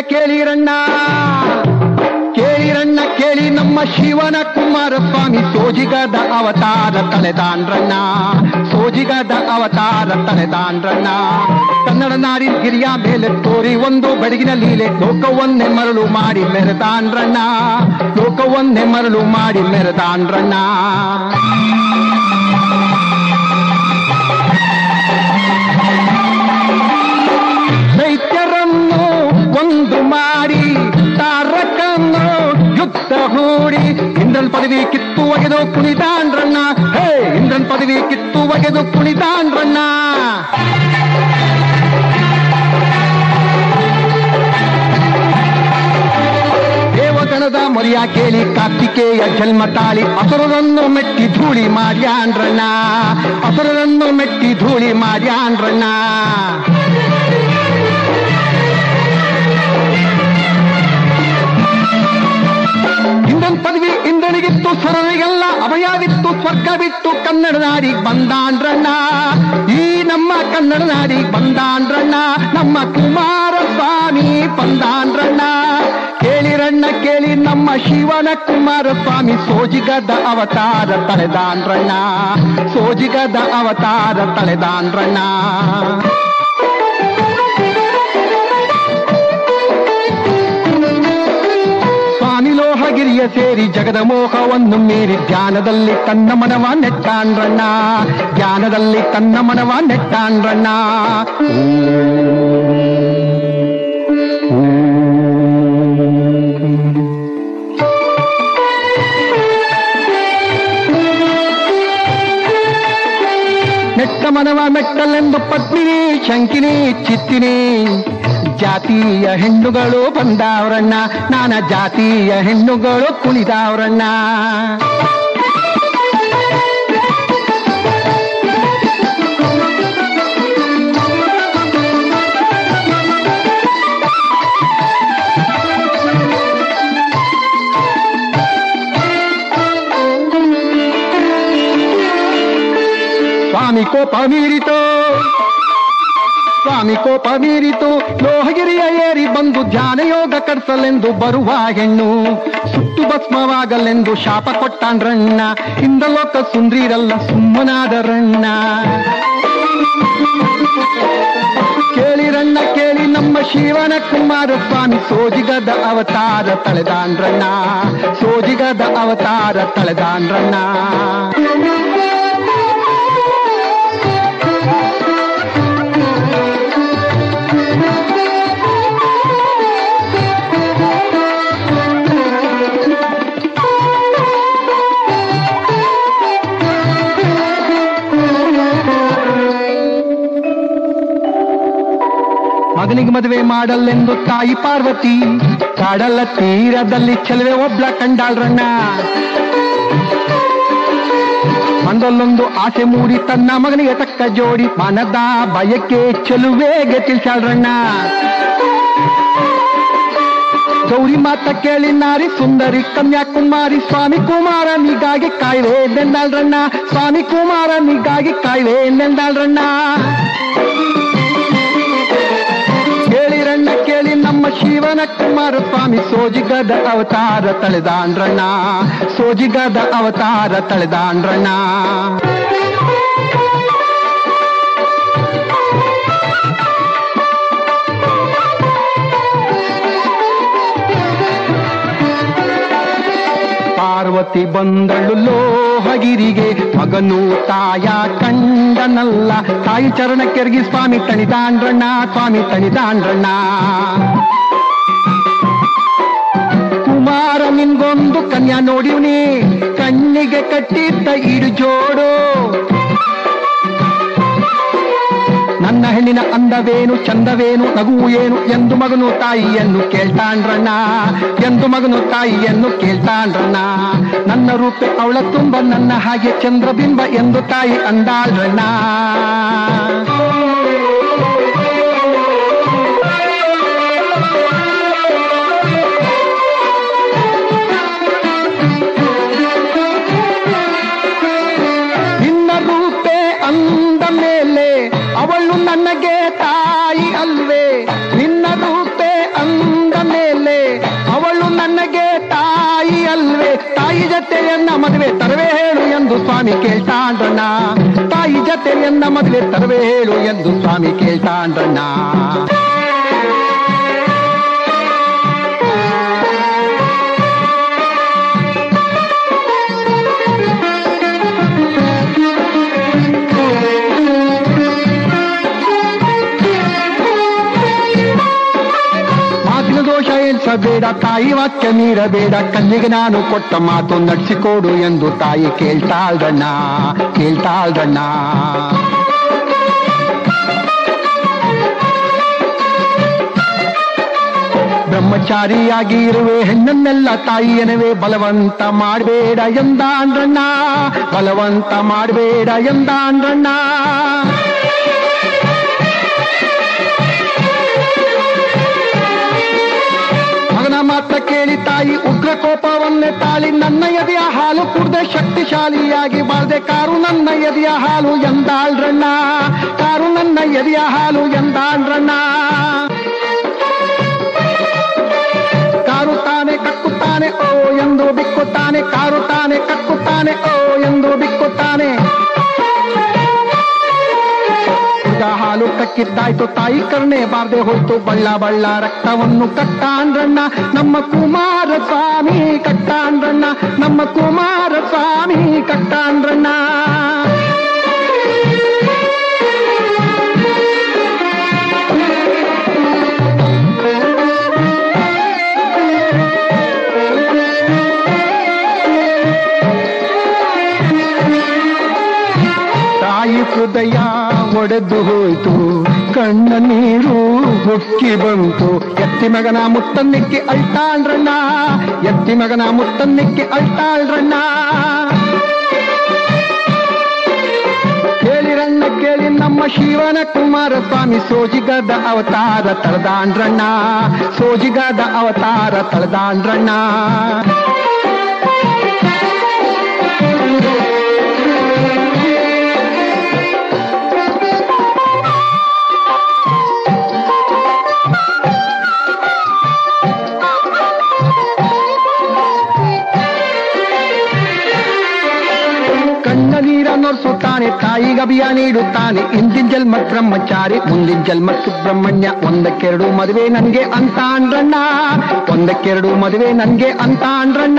ಕೇಳಿರಣ್ಣ ಕೇಳಿರಣ್ಣ ಕೇಳಿ ನಮ್ಮ ಶಿವನ ಕುಮಾರಸ್ವಾಮಿ ಸೋಜಿಗದ ಅವತಾರ ತಳೆದಾಂಡ್ರಣ್ಣ ಸೋಜಿಗದ ಅವತಾರ ತಳೆದಾಂಡ್ರಣ್ಣ ಕನ್ನಡ ನಾಡಿನ ಗಿರಿಯ ಮೇಲೆ ತೋರಿ ಒಂದು ಬೆಳಗಿನ ಲೀಲೆ ಲೋಕವನ್ನೇ ಮರಳು ಮಾಡಿ ಮೆರೆದಾಂಡ್ರಣ್ಣ ಲೋಕವನ್ನೇ ಮರಳು ಮಾಡಿ ಮೆರೆದಾಂಡ್ರಣ್ಣ ದೈತ್ಯರನ್ನು ಒಂದು ಮಾಡಿ ತಾರಕನ್ನು ಯುದ್ಧ ಹೂಡಿ ಇಂದ್ರನ್ ಪದವಿ ಕಿತ್ತು ಒಗೆದು ಕುಣಿದಾಂಡ್ರಣ್ಣ ಹೇ ಇಂದ್ರನ್ ಪದವಿ ಕಿತ್ತು ಒಗೆದು ಕುಣಿದಾಂಡ್ರಣ್ಣ ದೇವಗಣದ ಮೊರಿಯ ಕೇಳಿ ಕಾರ್ತಿಕೇಯ ಜನ್ಮ ತಾಳಿ ಅಸುರರನ್ನು ಮೆಟ್ಟಿ ಧೂಳಿ ಮಾಡ್ಯಾಂಡ್ರಣ್ಣ ಅಸುರರನ್ನು ಮೆಟ್ಟಿ ಧೂಳಿ ಮಾಡ್ಯಾಂಡ್ರಣ್ಣ ಇಂದ್ರನ್ ಪದವಿ ಇಂದ್ರನಿಗಿತ್ತು ಸುರರಿಗೆಲ್ಲ ಅಭಯವಿತ್ತು ಸ್ವರ್ಗ ಬಿಟ್ಟು ಕನ್ನಡ ನಾಡಿಗೆ ಬಂದಾಂಡ್ರಣ್ಣ ಈ ನಮ್ಮ ಕನ್ನಡ ನಾಡಿಗೆ ಬಂದಾಂಡ್ರಣ್ಣ ನಮ್ಮ ಕುಮಾರಸ್ವಾಮಿ ಬಂದಾಂಡ್ರಣ್ಣ ಕೇಳಿರಣ್ಣ ಕೇಳಿ ನಮ್ಮ ಶಿವನ ಕುಮಾರಸ್ವಾಮಿ ಸೋಜಿಗದ ಅವತಾರ ತಳೆದಾಂಡ್ರಣ್ಣ ಸೋಜಿಗದ ಅವತಾರ ತಳೆದಾಂಡ್ರಣ್ಣ ಸ್ವಾಮಿ ಲೋಹಗಿರಿಯ ಸೇರಿ ಜಗದ ಮೋಹವನ್ನು ಮೀರಿ ಧ್ಯಾನದಲ್ಲಿ ತನ್ನ ಮನವ ನೆಟ್ಟಾಂಡ್ರಣ್ಣ ಧ್ಯಾನದಲ್ಲಿ ತನ್ನ ಮನವ ನೆಟ್ಟಾಂಡ್ರಣ್ಣ ನೆಟ್ಟ ಮನವ ಮೆಟ್ಟಲೆಂದು ಪದ್ಮಿನಿ ಶಂಕಿನಿ ಚಿತ್ತಿನಿ ಜಾತಿಯ ಹೆಣ್ಣುಗಳು ಬಂದಾವ್ರಣ್ಣ ನಾನ ಜಾತಿಯ ಹೆಣ್ಣುಗಳು ಕುಣಿದಾವ್ರಣ್ಣ ಸ್ವಾಮಿ ಕೋಪ ಮೀರಿತು ಸ್ವಾಮಿ ಕೋಪ ಮೀರಿತು ಲೋಹಗಿರಿಯ ಏರಿ ಬಂದು ಧ್ಯಾನ ಯೋಗ ಕಡ್ಸಲೆಂದು ಬರುವ ಹೆಣ್ಣು ಸುಟ್ಟು ಭಸ್ಮವಾಗಲೆಂದು ಶಾಪ ಕೊಟ್ಟಾನ್ರಣ್ಣ ಇಂದಲೋಕ ಸುಂದ್ರಿರಲ್ಲ ಸುಮ್ಮನಾದರಣ್ಣ ಕೇಳಿರಣ್ಣ ಕೇಳಿ ನಮ್ಮ ಶಿವನ ಕುಮಾರಸ್ವಾಮಿ ಸೋಜಿಗದ ಅವತಾರ ತಳೆದಾಂಡ್ರಣ್ಣ ಸೋಜಿಗದ ಅವತಾರ ತಳೆದಾಂಡ್ರಣ್ಣ ಮಗನಿಗೆ ಮದುವೆ ಮಾಡಲೆಂದು ತಾಯಿ ಪಾರ್ವತಿ ಕಾಡಲ ತೀರದಲ್ಲಿ ಚೆಲುವೆ ಒಬ್ಳ ಕಂಡಾಳ್ರಣ್ಣ ಮಂದಲ್ಲೊಂದು ಆಸೆ ಮೂಡಿ ತನ್ನ ಮಗನಿಗೆ ತಕ್ಕ ಜೋಡಿ ಮನದ ಬಯಕೆ ಚೆಲುವೆಗೆ ತಿಳಿಸಾಳ್ರಣ್ಣ ಗೌರಿ ಮಾತ ಕೇಳಿ ನಾರಿ ಸುಂದರಿ ಕನ್ಯಾಕುಮಾರಿ ಸ್ವಾಮಿ ಕುಮಾರನಿಗಾಗಿ ಕಾಯ್ವೆ ನೆಂದಾಳ್ರಣ್ಣ ಸ್ವಾಮಿ ಕುಮಾರನಿಗಾಗಿ ಕಾಯ್ವೆ ನೆಂದಾಳ್ರಣ್ಣ ಕೇಳಿರಣ್ಣ ಕೇಳಿ ನಮ್ಮ ಶಿವನ ಕುಮಾರಸ್ವಾಮಿ ಸೋಜಿಗದ ಅವತಾರ ತಳೆದಾಂಡ್ರಣ್ಣ ಸೋಜಿಗದ ಅವತಾರ ತಳೆದಾಂಡ್ರಣ್ಣ ಪಾರ್ವತಿ ಬಂದಳು ಲೋಹಗಿರಿಗೆ ಮಗನು ತಾಯ ಕಂಡನಲ್ಲ ತಾಯಿ ಚರಣಕ್ಕೆರಗಿ ಸ್ವಾಮಿ ತಣಿದಾಂಡ್ರಣ್ಣ ಸ್ವಾಮಿ ತಣಿದಾಂಡ್ರಣ್ಣ ಕುಮಾರ ನಿನ್ಗೊಂದು ಕನ್ಯಾ ನೋಡಿವ್ನಿ ಕಣ್ಣಿಗೆ ಕಟ್ಟಿದ್ದ ಇಡು ಜೋಡು ನನ್ನ ಹೆಣ್ಣಿನ ಅಂದವೇನು ಚಂದವೇನು ನಗುವು ಏನು ಎಂದು ಮಗನು ತಾಯಿಯನ್ನು ಕೇಳ್ತಾಂಡ್ರಣ್ಣ ಎಂದು ಮಗನು ತಾಯಿಯನ್ನು ಕೇಳ್ತಾಂಡ್ರಣ್ಣ ನನ್ನ ರೂಪೆ ಅವಳ ತುಂಬ ನನ್ನ ಹಾಗೆ ಚಂದ್ರಬಿಂಬ ಎಂದು ತಾಯಿ ಅಂದಾಳ್ರಣ್ಣ ನಿನ್ನ ರೂಪೆ ಅಂದ ಮೇಲೆ ಅವಳು ನನಗೆ ತಾಯಿ ಅಲ್ವೇ ನಿನ್ನ ರೂಪೆ ಅಂದ ತಾಯಿ ಜೊತೆಯನ್ನ ಮದುವೆ ತರವೇ ಹೇಳು ಎಂದು ಸ್ವಾಮಿ ಕೇಳ್ತಾಂಡ್ರಣ್ಣ ತಾಯಿ ಜೊತೆಯನ್ನ ಮದುವೆ ತರವೇ ಹೇಳು ಎಂದು ಸ್ವಾಮಿ ಕೇಳ್ತಾಂಡ್ರಣ್ಣ ಮಾತಿನ ದೋಷ ಎಲ್ಸಬೇಡ ತಾಯಿ ವಾಕ್ಯ ಮೀರಬೇಡ ಕಲ್ಲಿಗೆ ನಾನು ಕೊಟ್ಟ ಮಾತು ನಡೆಸಿಕೊಡು ಎಂದು ತಾಯಿ ಕೇಳ್ತಾಳ್ರಣ್ಣ ಕೇಳ್ತಾಳ್ರಣ್ಣ ಬ್ರಹ್ಮಚಾರಿಯಾಗಿ ಇರುವೆ ಹೆಣ್ಣನ್ನೆಲ್ಲ ತಾಯಿಯನವೇ ಬಲವಂತ ಮಾಡಬೇಡ ಎಂದಾಂಡ್ರಣ್ಣ ಬಲವಂತ ಮಾಡಬೇಡ ಎಂದಾಂಡ್ರಣ್ಣ ಮಗನ ಮಾತ್ರ ಕೇಳಿ ತಾಯಿ ಉಗ್ರ ಕೋಪವನ್ನೇ ತಾಳಿ ನನ್ನ ಎದೆಯ ಹಾಲು ಕುಡ್ದೆ ಶಕ್ತಿಶಾಲಿಯಾಗಿ ಬಾಳ್ದೆ ಕಾರು ನನ್ನ ಎದೆಯ ಹಾಲು ಎಂದಾಳ್ರಣ್ಣ ಕಾರು ನನ್ನ ಎದೆಯ ಹಾಲು ಎಂದಾಳ್ರಣ್ಣ ಕಾರು ತಾನೆ ಕಕ್ಕುತ್ತಾನೆ ಓ ಎಂದು ಬಿಕ್ಕುತ್ತಾನೆ ಕಾರು ತಾನೆ ಕಕ್ಕುತ್ತಾನೆ ಓ ಎಂದು ಬಿಕ್ಕುತ್ತಾನೆ ಹುಡುಗ ಹಾಲು ಕಕ್ಕಿದ್ದಾಯ್ತು ತಾಯಿ ಕರ್ಣೆ ಬಾರ್ದೆ ಹೋಯ್ತು ಬಳ್ಳ ಬಳ್ಳ ರಕ್ತವನ್ನು ಕಟ್ಟಾಂಡ್ರಣ್ಣ ನಮ್ಮ ಕುಮಾರ ಸ್ವಾಮಿ ಕಟ್ಟಾಂಡ್ರಣ್ಣ ನಮ್ಮ ಕುಮಾರ ಸ್ವಾಮಿ ಕಟ್ಟಾಂಡ್ರಣ್ಣ ತಾಯಿ ಹೃದಯ ಒಡೆದು ಹೋಯ್ತು ಕಣ್ಣ ನೀರು ಹುಕ್ಕಿ ಬಂತು ಎತ್ತಿ ಮಗನ ಮುತ್ತನ್ನಿಕ್ಕೆ ಅಳ್ತಾಳ್ರಣ್ಣ ಎತ್ತಿ ಮಗನ ಮುತ್ತನ್ನಿಕ್ಕೆ ಅಳ್ತಾಳ್ರಣ್ಣ ಕೇಳಿರಣ್ಣ ಕೇಳಿ ನಮ್ಮ ಶಿವನ ಕುಮಾರ ಸ್ವಾಮಿ ಸೋಜಿಗದ ಅವತಾರ ತಳದಾಂಡ್ರಣ್ಣ ಸೋಜಿಗದ ಅವತಾರ ತಳದಾಂಡ್ರಣ್ಣ ಕಣ್ಣ ನೀರ ನೊರ್ಸುತ್ತಾನೆ ತಾಯಿಗೆ ಅಭಿಯ ನೀಡುತ್ತಾನೆ ಇಂದಿನ ಜನ್ಮ ಬ್ರಹ್ಮಚಾರಿ ಮುಂದಿನ ಜನ್ಮ ಸುಬ್ರಹ್ಮಣ್ಯ ಒಂದಕ್ಕೆರಡು ಮದುವೆ ನನ್ಗೆ ಅಂತ ಅಂದ್ರಣ್ಣ ಒಂದಕ್ಕೆರಡು ಮದುವೆ ನನ್ಗೆ ಅಂತ ಅಂದ್ರಣ್ಣ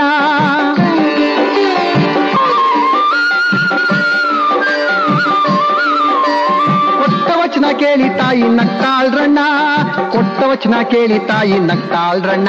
ಕೊಟ್ಟ ವಚನ ಕೇಳಿ ತಾಯಿ ನಗ್ತಾಳ್ರಣ್ಣ ಕೊಟ್ಟ ವಚನ ಕೇಳಿ ತಾಯಿ ನಗ್ತಾಳ್ರಣ್ಣ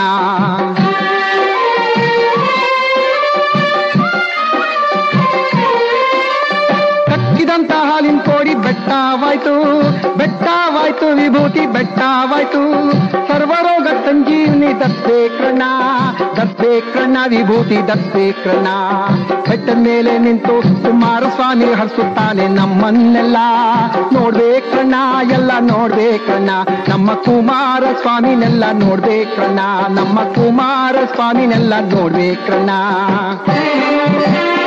ಕಕ್ಕಿದಂತ ಹಾಲಿನ ಕೋಡಿ ಬೆಟ್ಟವಾಯ್ತು ಬೆಟ್ಟವಾಯ್ತು ವಿಭೂತಿ ಬೆಟ್ಟವಾಯ್ತು ಸರ್ವರೋಗ ಸಂಜೀವನಿ ದರ್ಬೇಕ್ರಣ್ಣ ದರ್ಬೇಕ್ರಣ್ಣ ವಿಭೂತಿ ದರ್ಬೇಕ್ರಣ್ಣ ಬೆಟ್ಟದ ಮೇಲೆ ನಿಂತು ಕುಮಾರಸ್ವಾಮಿ ಹರಿಸುತ್ತಾನೆ ನಮ್ಮನ್ನೆಲ್ಲ ನೋಡ್ಬೇಕ್ರಣ್ಣ ಎಲ್ಲ ನೋಡ್ಬೇಕ್ರಣ್ಣ ನಮ್ಮ ಕುಮಾರ ಸ್ವಾಮಿನೆಲ್ಲ ನೋಡ್ಬೇಕ್ರಣ್ಣ ನಮ್ಮ ಕುಮಾರ ಸ್ವಾಮಿನೆಲ್ಲ ನೋಡ್ಬೇಕ್ರಣ್ಣ